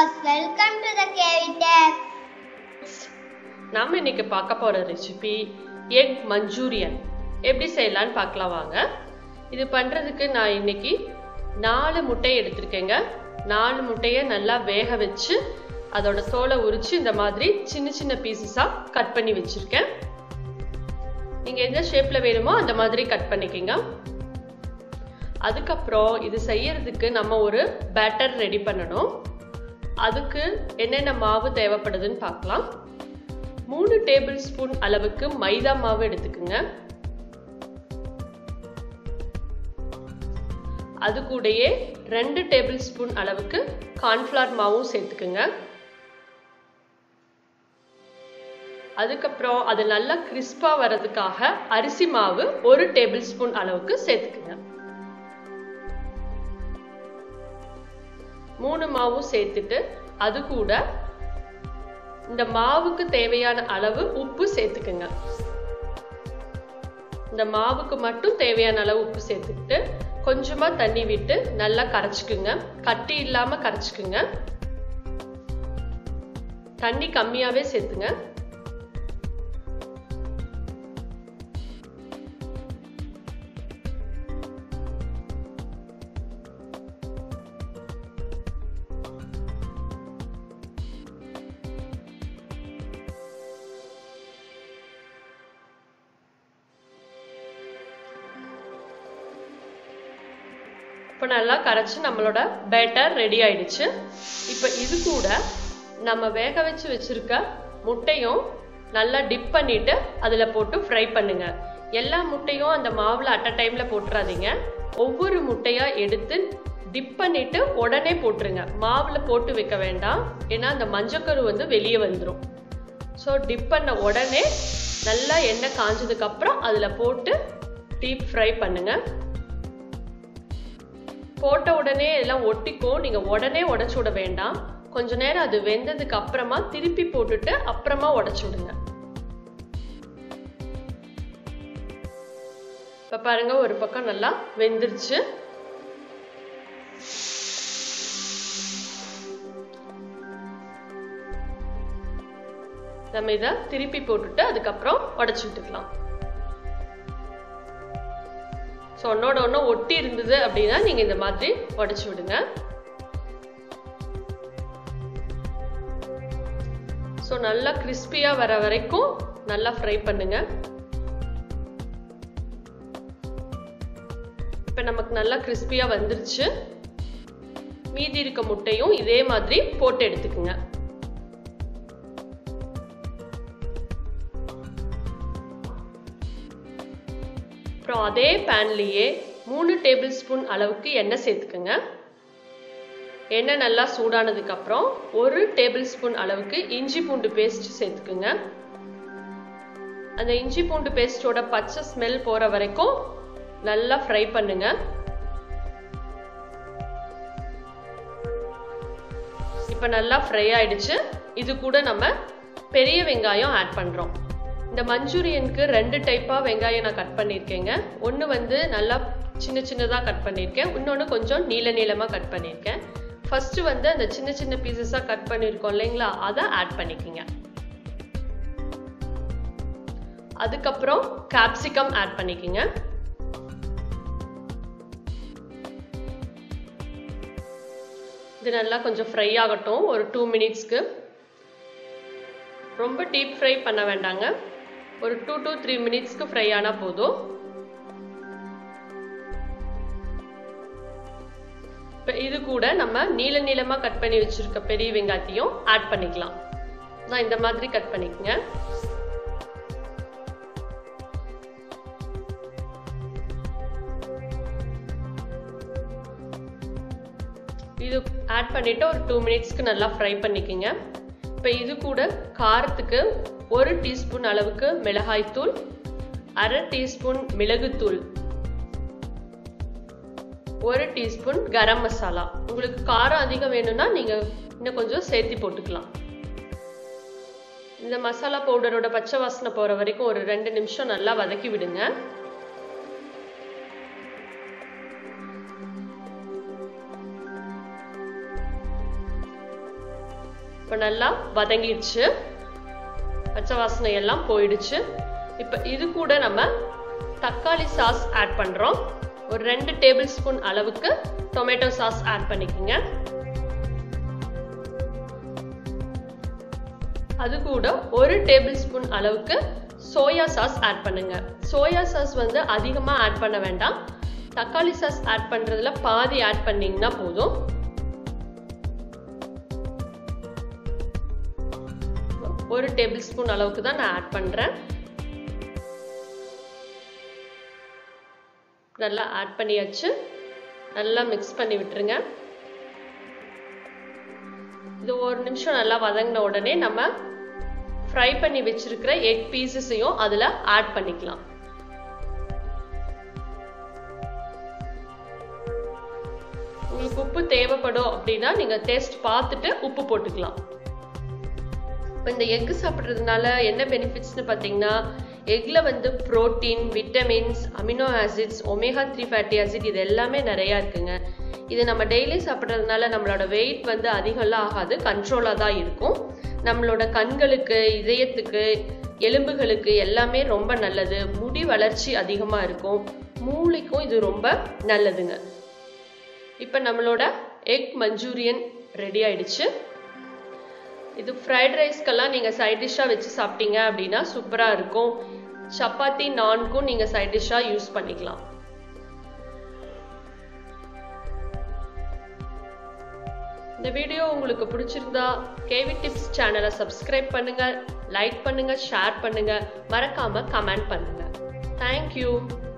viewers, welcome to the KV Tech. நாம இன்னைக்கு பார்க்க போற ரெசிபி எக் மஞ்சூரியன் எப்படி செய்யலாம்னு பார்க்கலாம் வாங்க இது பண்றதுக்கு நான் இன்னைக்கு நாலு முட்டை எடுத்திருக்கேங்க நாலு முட்டையை நல்லா வேக வச்சு அதோட தோலை உரிச்சு இந்த மாதிரி சின்ன சின்ன பீசஸா கட் பண்ணி வச்சிருக்கேன் நீங்க எந்த ஷேப்ல வேணுமோ அந்த மாதிரி கட் பண்ணிக்கங்க அதுக்கப்புறம் இது செய்யறதுக்கு நம்ம ஒரு பேட்டர் ரெடி பண்ணணும் அதுக்கு என்னென்ன மாவு தேவைப்படுதுன்னு பார்க்கலாம் மூணு டேபிள் ஸ்பூன் அளவுக்கு மைதா மாவு எடுத்துக்குங்க அது கூடயே ரெண்டு டேபிள் ஸ்பூன் அளவுக்கு கார்ன்ஃப்ளவர் மாவும் சேர்த்துக்குங்க அதுக்கப்புறம் அது நல்லா கிறிஸ்பா வர்றதுக்காக அரிசி மாவு ஒரு டேபிள் ஸ்பூன் அளவுக்கு சேர்த்துக்குங்க மூணு மாவும் சேர்த்துட்டு அது கூட இந்த மாவுக்கு தேவையான அளவு உப்பு சேர்த்துக்குங்க இந்த மாவுக்கு மட்டும் தேவையான அளவு உப்பு சேர்த்துக்கிட்டு கொஞ்சமா தண்ணி விட்டு நல்லா கரைச்சிக்குங்க கட்டி இல்லாம கரைச்சிக்குங்க தண்ணி கம்மியாவே சேர்த்துங்க இப்போ நல்லா கரைச்சி நம்மளோட பேட்டர் ரெடி ஆயிடுச்சு இப்போ இது கூட நம்ம வேக வச்சு வச்சிருக்க முட்டையும் நல்லா டிப் பண்ணிட்டு அதில் போட்டு ஃப்ரை பண்ணுங்க எல்லா முட்டையும் அந்த மாவில் அட் அ டைம்ல போட்டுறாதீங்க ஒவ்வொரு முட்டையா எடுத்து டிப் பண்ணிட்டு உடனே போட்டுருங்க மாவில் போட்டு வைக்க வேண்டாம் ஏன்னா அந்த மஞ்சக்கரு வந்து வெளியே வந்துடும் ஸோ டிப் பண்ண உடனே நல்லா எண்ணெய் காஞ்சதுக்கு அப்புறம் அதில் போட்டு டீப் ஃப்ரை பண்ணுங்க போட்ட உடனே எல்லாம் ஒட்டிக்கும் நீங்க உடனே உடச்சு விட வேண்டாம் கொஞ்ச நேரம் அது வெந்ததுக்கு அப்புறமா திருப்பி போட்டுட்டு அப்புறமா உடச்சு விடுங்க இப்ப பாருங்க ஒரு பக்கம் நல்லா வெந்துருச்சு நம்ம இதை திருப்பி போட்டுட்டு அதுக்கப்புறம் உடச்சு விட்டுக்கலாம் ஸோ ஒன்னோட ஒன்று ஒட்டி இருந்தது அப்படின்னா நீங்கள் இந்த மாதிரி உடச்சி விடுங்க ஸோ நல்லா கிறிஸ்பியாக வர வரைக்கும் நல்லா ஃப்ரை பண்ணுங்க இப்போ நமக்கு நல்லா கிறிஸ்பியாக வந்துருச்சு மீதி இருக்க முட்டையும் இதே மாதிரி போட்டு எடுத்துக்குங்க அப்புறம் அதே பேன்லேயே மூணு டேபிள் ஸ்பூன் அளவுக்கு எண்ணெய் சேர்த்துக்குங்க எண்ணெய் நல்லா சூடானதுக்கு அப்புறம் ஒரு டேபிள் ஸ்பூன் அளவுக்கு இஞ்சி பூண்டு பேஸ்ட் சேர்த்துக்குங்க அந்த இஞ்சி பூண்டு பேஸ்டோட பச்சை ஸ்மெல் போற வரைக்கும் நல்லா ஃப்ரை பண்ணுங்க இப்போ நல்லா ஃப்ரை ஆயிடுச்சு இது கூட நம்ம பெரிய வெங்காயம் ஆட் பண்றோம் இந்த மஞ்சூரியனுக்கு ரெண்டு டைப்பாக வெங்காயம் நான் கட் பண்ணியிருக்கேங்க ஒன்று வந்து நல்லா சின்ன சின்னதாக கட் பண்ணியிருக்கேன் இன்னொன்று கொஞ்சம் நீள நீளமாக கட் பண்ணியிருக்கேன் ஃபர்ஸ்ட்டு வந்து அந்த சின்ன சின்ன பீசஸாக கட் பண்ணியிருக்கோம் இல்லைங்களா அதை ஆட் பண்ணிக்கோங்க அதுக்கப்புறம் கேப்சிகம் ஆட் பண்ணிக்கோங்க இது நல்லா கொஞ்சம் ஃப்ரை ஆகட்டும் ஒரு டூ மினிட்ஸ்க்கு ரொம்ப டீப் ஃப்ரை பண்ண வேண்டாங்க ஒரு டூ டு த்ரீ மினிட்ஸ்க்கு ஃப்ரை ஆனால் போதும் இப்போ இது கூட நம்ம நீள நீளமாக கட் பண்ணி வச்சிருக்க பெரிய வெங்காயத்தையும் ஆட் பண்ணிக்கலாம் நான் இந்த மாதிரி கட் பண்ணிக்கங்க இது ஆட் பண்ணிட்டு ஒரு டூ மினிட்ஸ்க்கு நல்லா ஃப்ரை பண்ணிக்கோங்க இப்போ இது கூட காரத்துக்கு ஒரு டீஸ்பூன் அளவுக்கு மிளகாய்த்தூள் அரை டீஸ்பூன் மிளகுத்தூள் ஒரு டீஸ்பூன் கரம் மசாலா உங்களுக்கு காரம் அதிகம் வேணும்னா நீங்கள் இன்னும் கொஞ்சம் சேர்த்தி போட்டுக்கலாம் இந்த மசாலா பவுடரோட பச்சை வாசனை போகிற வரைக்கும் ஒரு ரெண்டு நிமிஷம் நல்லா வதக்கி விடுங்க இப்போ நல்லா வதங்கிடுச்சு பச்சை வாசனை எல்லாம் போயிடுச்சு இப்போ இது கூட நம்ம தக்காளி சாஸ் ஆட் பண்ணுறோம் ஒரு ரெண்டு டேபிள் ஸ்பூன் அளவுக்கு டொமேட்டோ சாஸ் ஆட் பண்ணிக்கோங்க அது கூட ஒரு டேபிள் ஸ்பூன் அளவுக்கு சோயா சாஸ் ஆட் பண்ணுங்க சோயா சாஸ் வந்து அதிகமாக ஆட் பண்ண வேண்டாம் தக்காளி சாஸ் ஆட் பண்ணுறதுல பாதி ஆட் பண்ணிங்கன்னா போதும் ஒரு டேபிள் ஸ்பூன் அளவுக்கு தான் நான் ஆட் பண்ணுறேன் நல்லா ஆட் பண்ணியாச்சு நல்லா மிக்ஸ் பண்ணி விட்டுருங்க இது ஒரு நிமிஷம் நல்லா வதங்கின உடனே நம்ம ஃப்ரை பண்ணி வச்சிருக்கிற எக் பீசஸையும் அதில் ஆட் பண்ணிக்கலாம் உங்களுக்கு உப்பு தேவைப்படும் அப்படின்னா நீங்கள் டேஸ்ட் பார்த்துட்டு உப்பு போட்டுக்கலாம் இப்போ இந்த எக்கு சாப்பிட்றதுனால என்ன பெனிஃபிட்ஸ்னு பார்த்தீங்கன்னா எக்கில் வந்து protein vitamins amino acids omega three fatty acid இது எல்லாமே நிறையா இருக்குங்க இது நம்ம டெய்லி சாப்பிட்றதுனால நம்மளோட வெயிட் வந்து அதிகம்லாம் ஆகாது கண்ட்ரோலாக தான் இருக்கும் நம்மளோட கண்களுக்கு இதயத்துக்கு எலும்புகளுக்கு எல்லாமே ரொம்ப நல்லது முடி வளர்ச்சி அதிகமாக இருக்கும் மூளைக்கும் இது ரொம்ப நல்லதுங்க இப்போ நம்மளோட எக் மஞ்சூரியன் ரெடி ஆயிடுச்சு இது ஃப்ரைட் ரைஸ்க்கெல்லாம் நீங்கள் சைட் டிஷ்ஷாக வச்சு சாப்பிட்டீங்க அப்படின்னா சூப்பராக இருக்கும் சப்பாத்தி நான்க்கும் நீங்கள் சைட் டிஷ்ஷாக யூஸ் பண்ணிக்கலாம் இந்த வீடியோ உங்களுக்கு பிடிச்சிருந்தா கேவி டிப்ஸ் சேனலை சப்ஸ்கிரைப் பண்ணுங்க லைக் பண்ணுங்க ஷேர் பண்ணுங்க மறக்காம கமெண்ட் பண்ணுங்க தேங்க்யூ